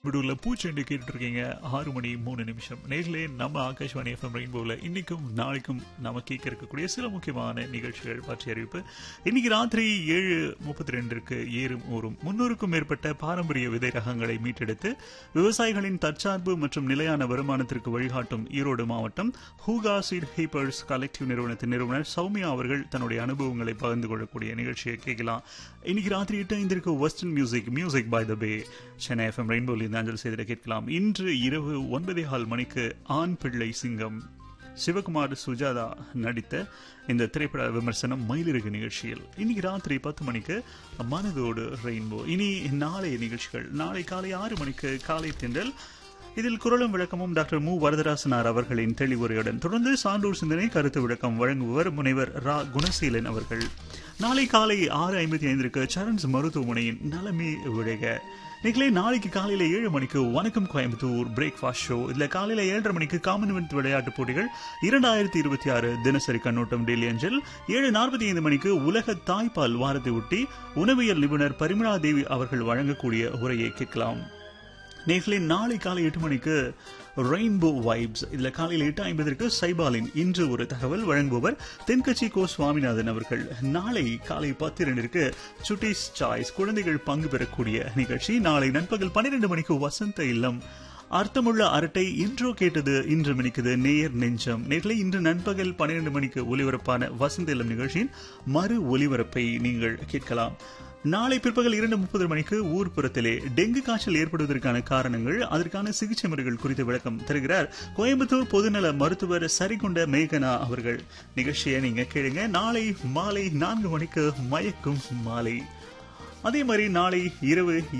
விடுவில் பூச்செண்டு கேட்டுட்டு இருக்கீங்க ஆறு மணி மூணு நிமிஷம் நேரிலே நம்ம ஆகாஷ்வாணி எஃப்எம் ரெயின்போவில் இன்னைக்கும் நாளைக்கும் நம்ம கேட்க இருக்கக்கூடிய சில முக்கியமான நிகழ்ச்சிகள் பற்றி அறிவிப்பு இன்னைக்கு ராத்திரி ஏழு முப்பத்தி ரெண்டிற்கு ஏறும் ஊறும் முன்னூறுக்கும் மேற்பட்ட பாரம்பரிய விதை ரகங்களை மீட்டெடுத்து விவசாயிகளின் தற்சார்பு மற்றும் நிலையான வருமானத்திற்கு வழிகாட்டும் ஈரோடு மாவட்டம் ஹூகா சீட் ஹீப்பர்ஸ் கலெக்டிவ் நிறுவனத்தின் நிறுவனர் சௌமியா அவர்கள் தன்னுடைய அனுபவங்களை பகிர்ந்து கொள்ளக்கூடிய நிகழ்ச்சியை கேட்கலாம் இன்னைக்கு ராத்திரி எட்டு ஐந்திற்கு western music music by the bay Chennai FM ரெயின்போவில் இந்த அஞ்சல் செய்திட கேட்கலாம் இன்று இரவு ஒன்பதே கால் மணிக்கு ஆண் பிள்ளை சிங்கம் சிவகுமார் சுஜாதா நடித்த இந்த திரைப்பட விமர்சனம் மயிலிறகு நிகழ்ச்சியில் இன்னைக்கு ராத்திரி பத்து மணிக்கு மனதோடு ரெயின்போ இனி நாளைய நிகழ்ச்சிகள் நாளை காலை ஆறு மணிக்கு காலை திண்டல் இதில் குரலும் விளக்கமும் டாக்டர் மு வரதராசனார் அவர்களின் தெளிவுரையுடன் தொடர்ந்து சான்றோர் சிந்தனை கருத்து விளக்கம் வழங்குபவர் முனைவர் ரா குணசீலன் அவர்கள் நாளை காலை ஆறு ஐம்பத்தி ஐந்திற்கு சரண்ஸ் மருத்துவமனையின் நலமே விழக நீங்களே நாளைக்கு காலையில ஏழு மணிக்கு வணக்கம் கோயம்புத்தூர் பிரேக்ஃபாஸ்ட் ஷோ இதுல காலையில ஏழரை மணிக்கு காமன்வெல்த் விளையாட்டுப் போட்டிகள் இரண்டாயிரத்தி இருபத்தி ஆறு தினசரி கண்ணோட்டம் டெல்லி அஞ்சல் ஏழு நாற்பத்தி ஐந்து மணிக்கு உலக தாய்ப்பால் வாரத்தை ஒட்டி உணவியல் நிபுணர் பரிமளா தேவி அவர்கள் வழங்கக்கூடிய உரையை கேட்கலாம் நேர்களே நாளை காலை எட்டு மணிக்கு ரெயின்போ வைப்ஸ் இதுல காலையில் எட்டு ஐம்பதற்கு சைபாலின் இன்று ஒரு தகவல் வழங்குபவர் தென்கட்சி கோ சுவாமிநாதன் அவர்கள் நாளை காலை பத்து இரண்டிற்கு சுட்டிஸ் சாய்ஸ் குழந்தைகள் பங்கு பெறக்கூடிய நிகழ்ச்சி நாளை நண்பகல் பன்னிரண்டு மணிக்கு வசந்த இல்லம் அர்த்தமுள்ள அரட்டை இன்றோ கேட்டது இன்று மணிக்குது நேயர் நெஞ்சம் நேர்களை இன்று நண்பகல் பன்னிரண்டு மணிக்கு ஒலிபரப்பான வசந்த இல்லம் நிகழ்ச்சியின் மறு ஒலிபரப்பை நீங்கள் கேட்கலாம் நாளை பிற்பகல் இரண்டு முப்பது மணிக்கு ஊர்ப்புறத்திலே டெங்கு காய்ச்சல் ஏற்படுவதற்கான காரணங்கள் அதற்கான சிகிச்சை முறைகள் குறித்து விளக்கம் தருகிறார் கோயம்புத்தூர் பொதுநல மருத்துவர் சரிகுண்ட மேகனா அவர்கள் நிகழ்ச்சியை நீங்க கேளுங்க நாளை மாலை நான்கு மணிக்கு மயக்கும் மாலை அதே மாதிரி நாளை இரவு